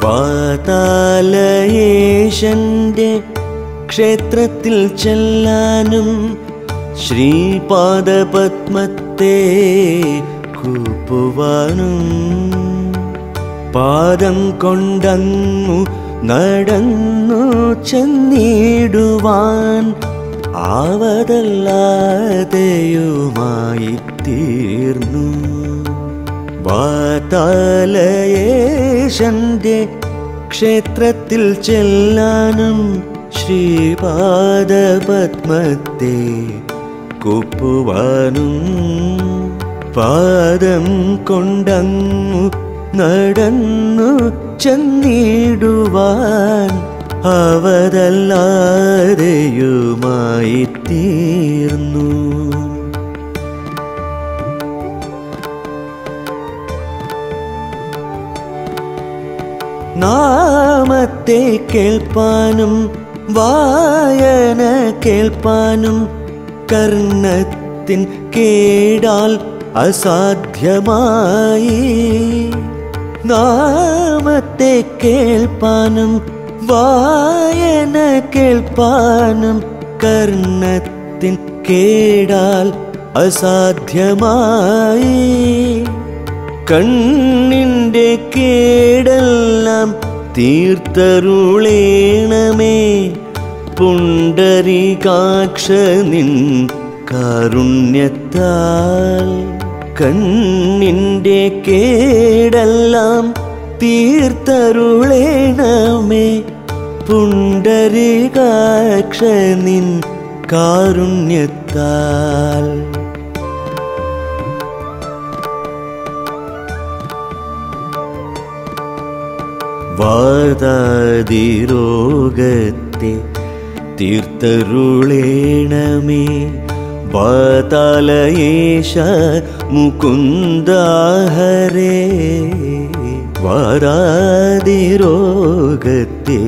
പാതാലയേശന്റെ ക്ഷേത്രത്തിൽ ചെല്ലാനും ശ്രീപാദപത്മത്തെ കൂപ്പുവാനും പാദം കൊണ്ടങ്ങു നടന്നു ചെന്നിടുവാൻ ആവതല്ലാതെയുമായി തീർന്നു വാതാലയേശന്റെ ക്ഷേത്രത്തിൽ ചെല്ലാനും ശ്രീപാദപത്മത്തെ കുപ്പുവാനും പാദം കൊണ്ടങ്ങു നടന്നു ചെന്നിടുവാൻ അവതല്ലാതെയുമായി തീർന്നു നാമത്തെ കേൾപ്പാനും വായന കേൾപ്പാനും കർണത്തിൻ കേടാൽ അസാധ്യമായി നാമത്തെ കേൾപ്പാനും വായന കേൾപ്പാനും കർണത്തിൻ കേടാൽ അസാധ്യമായി കണ്ണിൻ്റെ കേടെല്ലാം തീർത്തരുളേണമേ പുണ്ടരീകാക്ഷ നിൻ കാരുണ്യത്താൽ കണ്ണിൻ്റെ കേടെല്ലാം തീർത്തരുളേണമേ പുണ്ടരീകാക്ഷ നിൻ കാരുണ്യത്താൽ വാതാതിരോഗത്തെ തീർത്തരുളേണമേ വാതാലയേശ മുകുന്ദാഹരേ വാരാതിരോഗത്തെ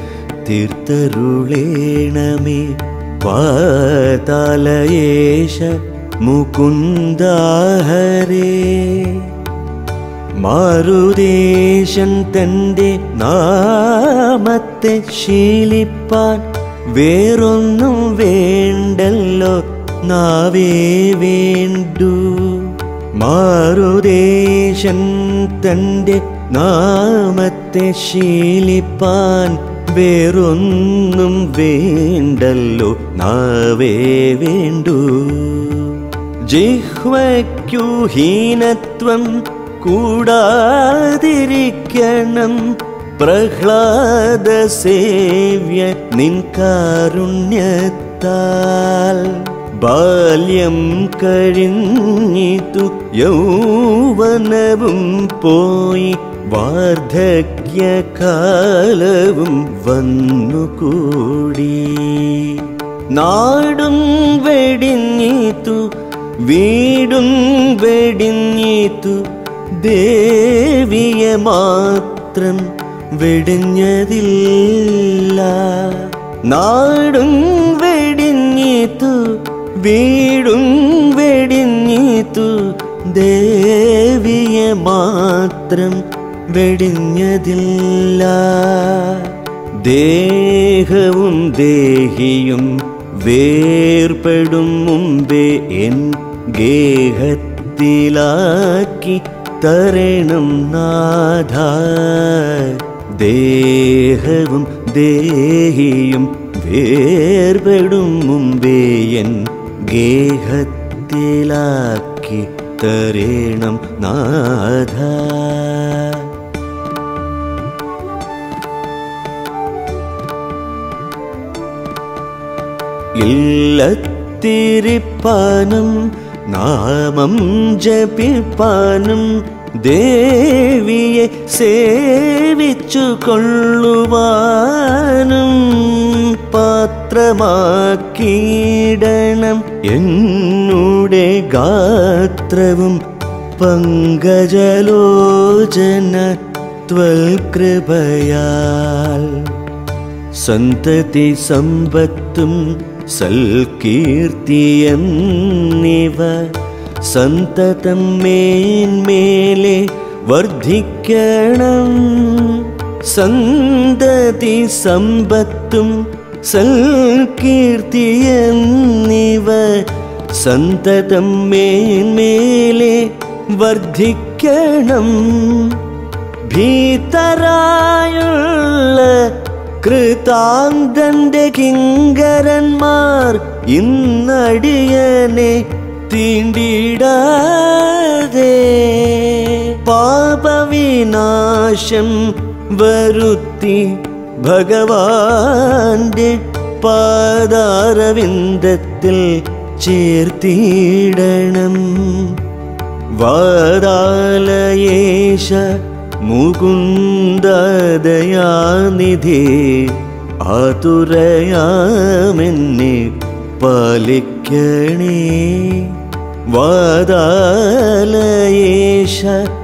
തീർത്തരുളേണമേ വാതാലയേശ മുകുന്ദാഹരേ മാരുദേശൻ തൻ്റെ നാമത്തെ ശീലിപ്പാൻ വേറൊന്നും വേണ്ടല്ലോ നാവേ വേണ്ടു മാരുദേശൻ തൻ്റെ നാമത്തെ ശീലിപ്പാൻ വേറൊന്നും വേണ്ടല്ലോ നാവേ വേണ്ടു ജിഹ്വയ്ക്കു ഹീനത്വം കൂടാതിരിക്കണം പ്രഹ്ലാദ സേവ്യ നിൻ കാരുണ്യത്താൽ ബാല്യം കഴിഞ്ഞിതു യൗവനവും പോയി വാർദ്ധക്യകാലവും വന്നുകൂടി നാടും വെടിഞ്ഞിതു വീടും വെടിഞ്ഞിതു ദേവിയെ മാത്രം വെടിഞ്ഞതില്ല നാടും വെടിഞ്ഞിതു വീടും വെടിഞ്ഞിതു ദേവിയെ മാത്രം വെടിഞ്ഞതില്ല ദേഹവും ദേഹിയും വേർപെടും മുമ്പേ എൻ ഗേഹത്തിലാക്കി തരണം നാഥ ദേഹവും ദേഹിയും വേർപെടും മുമ്പേ എൻ ഗേഹത്തിലാക്കി തരണം നാഥ ഇല്ലത്തിരിപ്പാനും നാമം ജപിപ്പാനും ദേവിയെ സേവിച്ചു കൊള്ളുവാനും പാത്രമാക്കിയിടണം എന്നുടെ ഗാത്രവും പങ്കജലോചന ത്വൽകൃപയാൽ സന്തതി സമ്പത്തും സൽകീർത്തിയെന്നിവ സന്തതം മേന്മേലെ വർദ്ധിക്കണം സന്തതി സമ്പത്തും സൽകീർത്തിയെന്നിവ സന്തതം മേന്മേലെ വർദ്ധിക്കണം ഭീതരായുള്ള കൃതാന്തന്റെ കിങ്കരന്മാർ ഇന്നടിയനെ തീണ്ടിടാതെ പാപവിനാശം വരുത്തി ഭഗവാന്റെ പാതാരവിന്ദത്തിൽ ചേർത്തിടണം വാരാലയേശ മുകുന്ദദയാനിധി ആതുരയാമെന്നെ പാലിക്കണേ വാദാലയേശ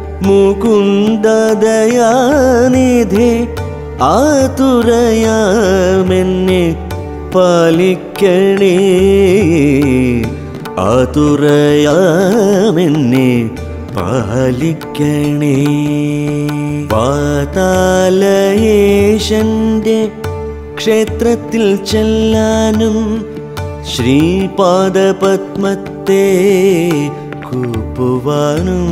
മുകുന്ദദയാനിധി ആതുരയാമെന്നെ പാലിക്കണേ ആതുരയാമെന്നെ പാലിക്കണേ പാതാലയേശന്റെ ക്ഷേത്രത്തിൽ ചെല്ലാനും ശ്രീപാദപത്മത്തെ കൂപ്പുവാനും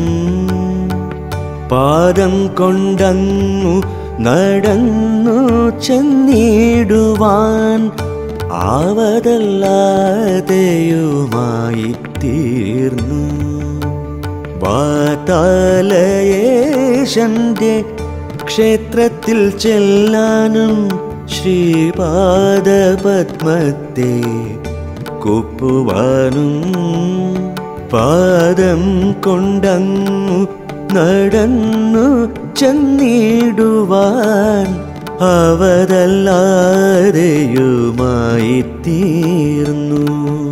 പാദം കൊണ്ടങ്ങു നടന്നു ചെന്നിടുവാൻ ആവതല്ലാതെയുമായി തീർന്നു വാതാലയേശന്റെ ക്ഷേത്രത്തിൽ ചെല്ലാനും ശ്രീപാദപത്മത്തെ കുപ്പുവാനും പാദം കൊണ്ടങ്ങു നടന്നു ചെന്നിടുവാൻ അവതല്ലാതെയുമായി തീർന്നു